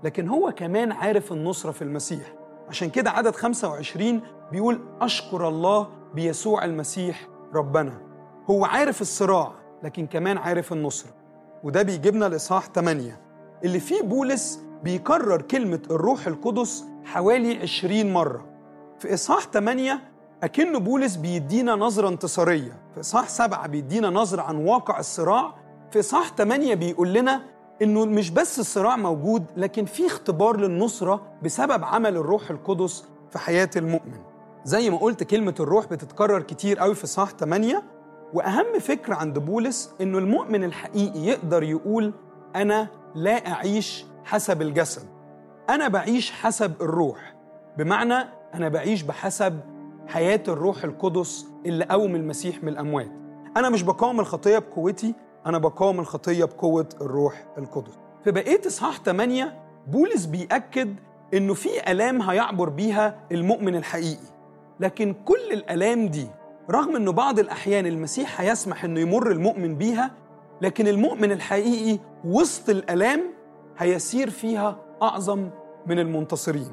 لكن هو كمان عارف النصرة في المسيح عشان كده عدد 25 بيقول أشكر الله بيسوع المسيح ربنا هو عارف الصراع لكن كمان عارف النصرة وده بيجيبنا لإصحاح 8 اللي فيه بولس بيكرر كلمة الروح القدس حوالي 20 مرة في إصحاح 8 أكن بولس بيدينا نظرة انتصارية في إصحاح 7 بيدينا نظرة عن واقع الصراع في إصحاح 8 بيقول لنا إنه مش بس الصراع موجود لكن في اختبار للنصرة بسبب عمل الروح القدس في حياة المؤمن زي ما قلت كلمة الروح بتتكرر كتير قوي في إصحاح 8 وأهم فكرة عند بولس إنه المؤمن الحقيقي يقدر يقول أنا لا أعيش حسب الجسد أنا بعيش حسب الروح بمعنى أنا بعيش بحسب حياة الروح القدس اللي قوم المسيح من الأموات أنا مش بقاوم الخطية بقوتي أنا بقاوم الخطية بقوة الروح القدس في بقية إصحاح 8 بولس بيأكد إنه في آلام هيعبر بيها المؤمن الحقيقي لكن كل الآلام دي رغم إنه بعض الأحيان المسيح هيسمح إنه يمر المؤمن بيها لكن المؤمن الحقيقي وسط الآلام هيسير فيها أعظم من المنتصرين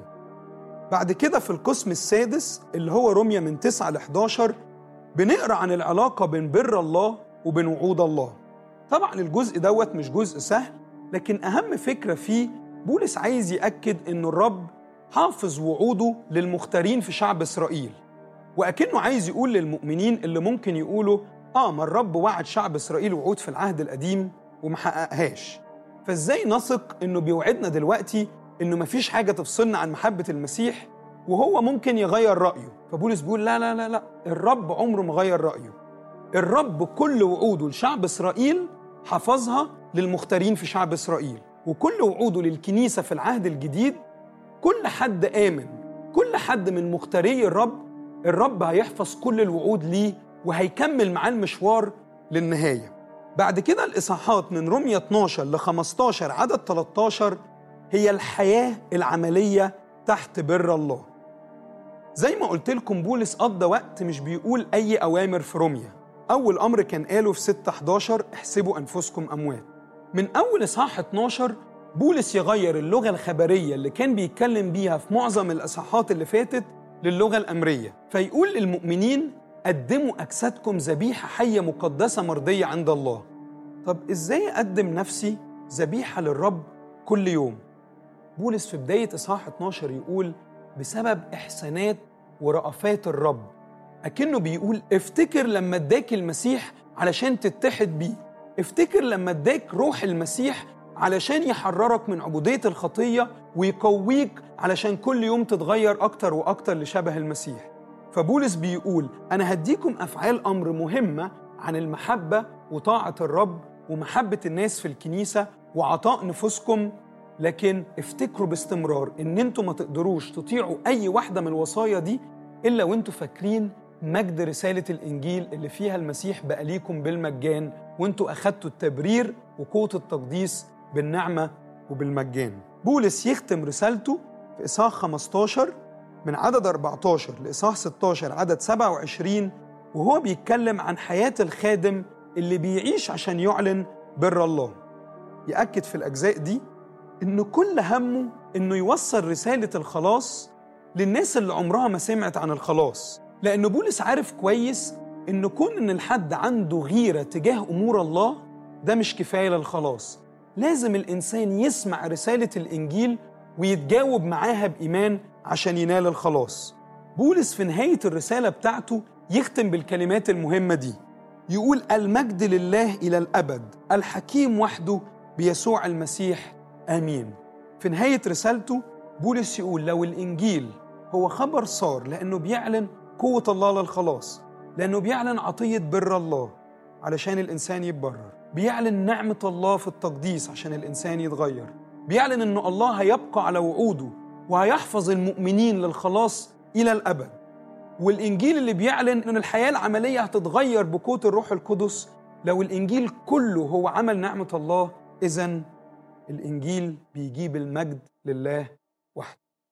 بعد كده في القسم السادس اللي هو رمية من 9 ل 11 بنقرا عن العلاقة بين بر الله وبين وعود الله طبعا الجزء دوت مش جزء سهل لكن أهم فكرة فيه بولس عايز يأكد إنه الرب حافظ وعوده للمختارين في شعب إسرائيل وأكنه عايز يقول للمؤمنين اللي ممكن يقولوا آه ما الرب وعد شعب إسرائيل وعود في العهد القديم وما حققهاش فإزاي نثق إنه بيوعدنا دلوقتي إنه مفيش حاجة تفصلنا عن محبة المسيح وهو ممكن يغير رأيه فبولس بيقول لا لا لا لا الرب عمره ما غير رأيه الرب كل وعوده لشعب إسرائيل حفظها للمختارين في شعب إسرائيل وكل وعوده للكنيسة في العهد الجديد كل حد آمن كل حد من مختاري الرب الرب هيحفظ كل الوعود ليه وهيكمل معاه المشوار للنهاية بعد كده الإصحاحات من رمية 12 ل 15 عدد 13 هي الحياة العملية تحت بر الله زي ما قلت لكم بولس قضى وقت مش بيقول أي أوامر في رمية أول أمر كان قاله في 6 11 احسبوا أنفسكم أموات من أول إصحاح 12 بولس يغير اللغة الخبرية اللي كان بيتكلم بيها في معظم الإصحاحات اللي فاتت للغة الأمرية فيقول للمؤمنين قدموا أجسادكم ذبيحة حية مقدسة مرضية عند الله طب إزاي أقدم نفسي ذبيحة للرب كل يوم؟ بولس في بداية إصحاح 12 يقول بسبب إحسانات ورأفات الرب أكنه بيقول افتكر لما اداك المسيح علشان تتحد بيه افتكر لما اداك روح المسيح علشان يحررك من عبودية الخطية ويقويك علشان كل يوم تتغير أكتر وأكتر لشبه المسيح فبولس بيقول أنا هديكم أفعال أمر مهمة عن المحبة وطاعة الرب ومحبة الناس في الكنيسة وعطاء نفوسكم لكن افتكروا باستمرار ان انتوا ما تقدروش تطيعوا اي واحده من الوصايا دي الا وانتوا فاكرين مجد رساله الانجيل اللي فيها المسيح بقى ليكم بالمجان وانتوا اخدتوا التبرير وقوه التقديس بالنعمه وبالمجان. بولس يختم رسالته في اصحاح 15 من عدد 14 لاصحاح 16 عدد 27 وهو بيتكلم عن حياه الخادم اللي بيعيش عشان يعلن بر الله. يأكد في الأجزاء دي إن كل همه إنه يوصل رسالة الخلاص للناس اللي عمرها ما سمعت عن الخلاص لأن بولس عارف كويس إن كون إن الحد عنده غيرة تجاه أمور الله ده مش كفاية للخلاص لازم الإنسان يسمع رسالة الإنجيل ويتجاوب معاها بإيمان عشان ينال الخلاص بولس في نهاية الرسالة بتاعته يختم بالكلمات المهمة دي يقول المجد لله إلى الأبد الحكيم وحده بيسوع المسيح آمين في نهاية رسالته بولس يقول لو الإنجيل هو خبر صار لأنه بيعلن قوة الله للخلاص لأنه بيعلن عطية بر الله علشان الإنسان يتبرر بيعلن نعمة الله في التقديس عشان الإنسان يتغير بيعلن أنه الله هيبقى على وعوده وهيحفظ المؤمنين للخلاص إلى الأبد والإنجيل اللي بيعلن أن الحياة العملية هتتغير بقوة الروح القدس لو الإنجيل كله هو عمل نعمة الله إذا الإنجيل بيجيب المجد لله وحده